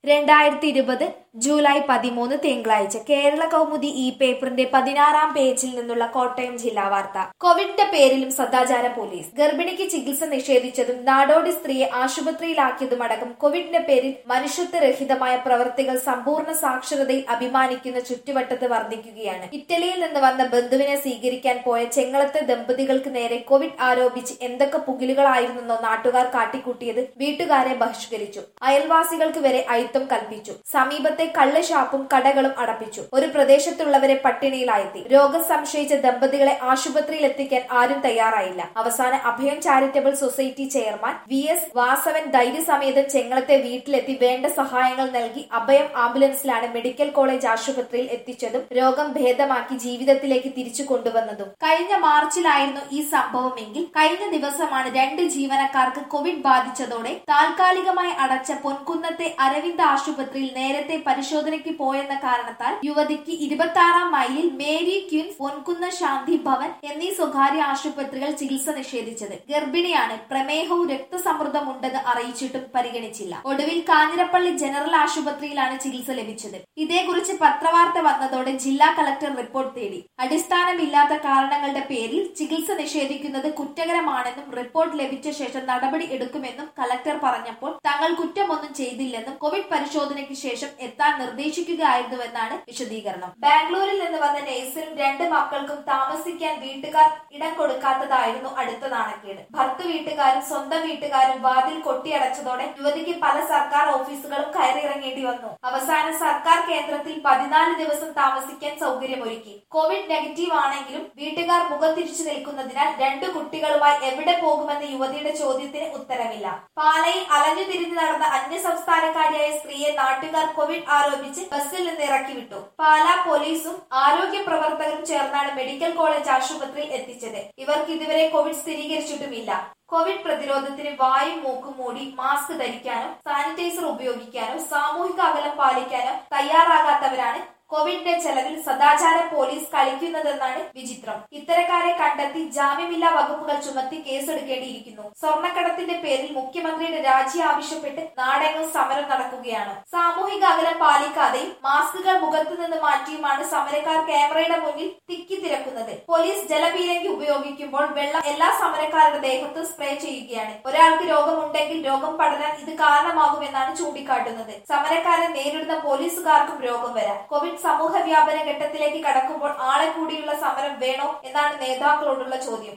രണ്ടായിരത്തി ഇരുപത് ജൂലൈ പതിമൂന്ന് തിങ്കളാഴ്ച കേരള കൗമുദി ഈ പേപ്പറിന്റെ പതിനാറാം പേജിൽ നിന്നുള്ള കോട്ടയം ജില്ലാ വാർത്ത കോവിഡിന്റെ പേരിലും സദാചാര പോലീസ് ഗർഭിണിക്ക് ചികിത്സ നിഷേധിച്ചതും നാടോടി സ്ത്രീയെ ആശുപത്രിയിലാക്കിയതുമടക്കം കോവിഡിന്റെ പേരിൽ മനുഷ്യത്വരഹിതമായ പ്രവർത്തികൾ സമ്പൂർണ്ണ സാക്ഷരതയിൽ അഭിമാനിക്കുന്ന ചുറ്റുവട്ടത്ത് വർദ്ധിക്കുകയാണ് ഇറ്റലിയിൽ നിന്ന് വന്ന ബന്ധുവിനെ സ്വീകരിക്കാൻ പോയ ചെങ്ങളത്തെ ദമ്പതികൾക്ക് നേരെ കോവിഡ് ആരോപിച്ച് എന്തൊക്കെ പുകിലുകളായിരുന്നെന്നോ നാട്ടുകാർ കാട്ടിക്കൂട്ടിയത് വീട്ടുകാരെ ബഹിഷ്കരിച്ചു അയൽവാസികൾക്ക് വരെ അയിത്തം കൽപ്പിച്ചു സമീപത്തെ കള്ള് ഷാപ്പും കടകളും അടപ്പിച്ചു ഒരു പ്രദേശത്തുള്ളവരെ പട്ടിണിയിലായെത്തി രോഗം സംശയിച്ച ദമ്പതികളെ ആശുപത്രിയിൽ എത്തിക്കാൻ ആരും തയ്യാറായില്ല അവസാന അഭയം charitable society chairman V S Vasavan ധൈര്യസമേതം ചെങ്ങളത്തെ വീട്ടിലെത്തി വേണ്ട സഹായങ്ങൾ നൽകി അഭയം ആംബുലൻസിലാണ് മെഡിക്കൽ കോളേജ് ആശുപത്രിയിൽ എത്തിച്ചതും രോഗം ഭേദമാക്കി ജീവിതത്തിലേക്ക് തിരിച്ചു കൊണ്ടുവന്നതും കഴിഞ്ഞ മാർച്ചിലായിരുന്നു ഈ സംഭവമെങ്കിൽ കഴിഞ്ഞ ദിവസമാണ് രണ്ട് ജീവനക്കാർക്ക് കോവിഡ് ബാധിച്ചതോടെ താൽക്കാലികമായി അടച്ച പൊൻകുന്നത്തെ അരവിന്ദ് ആശുപത്രിയിൽ നേരത്തെ പരിശോധനയ്ക്ക് പോയെന്ന കാരണത്താൽ യുവതിക്ക് ഇരുപത്തി ആറാം മൈലിൽ മേരി ക്യൂൻ പൊൻകുന്ന ശാന്തി ഭവൻ എന്നീ സ്വകാര്യ ആശുപത്രികൾ ചികിത്സ നിഷേധിച്ചത് ഗർഭിണിയാണ് പ്രമേഹവും രക്തസമ്മർദ്ദം ഉണ്ടെന്ന് അറിയിച്ചിട്ടും പരിഗണിച്ചില്ല ഒടുവിൽ കാഞ്ഞിരപ്പള്ളി ജനറൽ ആശുപത്രിയിലാണ് ചികിത്സ ലഭിച്ചത് ഇതേക്കുറിച്ച് പത്രവാർത്ത വന്നതോടെ ജില്ലാ കളക്ടർ റിപ്പോർട്ട് തേടി അടിസ്ഥാനമില്ലാത്ത കാരണങ്ങളുടെ പേരിൽ ചികിത്സ നിഷേധിക്കുന്നത് കുറ്റകരമാണെന്നും റിപ്പോർട്ട് ലഭിച്ച ശേഷം നടപടി എടുക്കുമെന്നും കളക്ടർ പറഞ്ഞപ്പോൾ തങ്ങൾ കുറ്റമൊന്നും ചെയ്തില്ലെന്നും കോവിഡ് പരിശോധനയ്ക്ക് ശേഷം എത്താൻ നിർദ്ദേശിക്കുകയായിരുന്നുവെന്നാണ് വിശദീകരണം ബാംഗ്ലൂരിൽ നിന്ന് വന്ന നേഴ്സിനും രണ്ട് മക്കൾക്കും താമസിക്കാൻ വീട്ടുകാർ ഇടം കൊടുക്കാത്തതായിരുന്നു അടുത്ത നാണക്കേട് ഭർത്തു വീട്ടുകാരും സ്വന്തം വീട്ടുകാരും വാതിൽ കൊട്ടിയടച്ചതോടെ യുവതിക്ക് പല സർക്കാർ ഓഫീസുകളും കയറിയിറങ്ങേണ്ടി വന്നു അവസാനം സർക്കാർ കേന്ദ്രത്തിൽ പതിനാല് ദിവസം താമസിക്കാൻ സൗകര്യമൊരുക്കി കോവിഡ് നെഗറ്റീവ് ആണെങ്കിലും വീട്ടുകാർ മുഖം തിരിച്ചു നിൽക്കുന്നതിനാൽ രണ്ടു കുട്ടികളുമായി എവിടെ പോകുമെന്ന യുവതിയുടെ ചോദ്യത്തിന് ഉത്തരമില്ല പാലയിൽ അലഞ്ഞു തിരിഞ്ഞു നടന്ന അന്യസംസ്ഥാനക്കാരിയായ സ്ത്രീയെ നാട്ടുകാർ കോവിഡ് ആരോപിച്ച് ബസ്സിൽ നിന്ന് ഇറക്കി വിട്ടു പാലാ പോലീസും ആരോഗ്യ പ്രവർത്തകരും ചേർന്നാണ് മെഡിക്കൽ കോളേജ് ആശുപത്രിയിൽ എത്തിച്ചത് ഇവർക്ക് ഇതുവരെ കോവിഡ് സ്ഥിരീകരിച്ചിട്ടുമില്ല കോവിഡ് പ്രതിരോധത്തിന് വായും മൂക്കും മൂടി മാസ്ക് ധരിക്കാനോ സാനിറ്റൈസർ ഉപയോഗിക്കാനോ സാമൂഹിക അകലം പാലിക്കാനോ തയ്യാറാകാത്തവരാണ് കോവിഡിന്റെ ചെലവിൽ സദാചാര പോലീസ് കളിക്കുന്നതെന്നാണ് വിചിത്രം ഇത്തരക്കാരെ കണ്ടെത്തി ജാമ്യമില്ലാ വകുപ്പുകൾ ചുമത്തി കേസെടുക്കേണ്ടിയിരിക്കുന്നു സ്വർണ്ണക്കടത്തിന്റെ പേരിൽ മുഖ്യമന്ത്രിയുടെ രാജി ആവശ്യപ്പെട്ട് നാടെങ്ങും സമരം നടക്കുകയാണ് സാമൂഹിക അകലം പാലിക്കാതെയും മാസ്കുകൾ മുഖത്തു നിന്ന് മാറ്റിയുമാണ് സമരക്കാർ ക്യാമറയുടെ മുന്നിൽ തിക്കി തിരക്കുന്നത് പോലീസ് ജലപീരങ്കി ഉപയോഗിക്കുമ്പോൾ വെള്ളം എല്ലാ സമരക്കാരുടെ ദേഹത്ത് സ്പ്രേ ചെയ്യുകയാണ് ഒരാൾക്ക് രോഗമുണ്ടെങ്കിൽ രോഗം പടരാൻ ഇത് കാരണമാകുമെന്നാണ് ചൂണ്ടിക്കാട്ടുന്നത് സമരക്കാരെ നേരിടുന്ന പോലീസുകാർക്കും രോഗം വരാം കോവിഡ് സമൂഹ വ്യാപന ഘട്ടത്തിലേക്ക് കടക്കുമ്പോൾ ആളെ കൂടിയുള്ള സമരം വേണോ എന്നാണ് നേതാക്കളോടുള്ള ചോദ്യം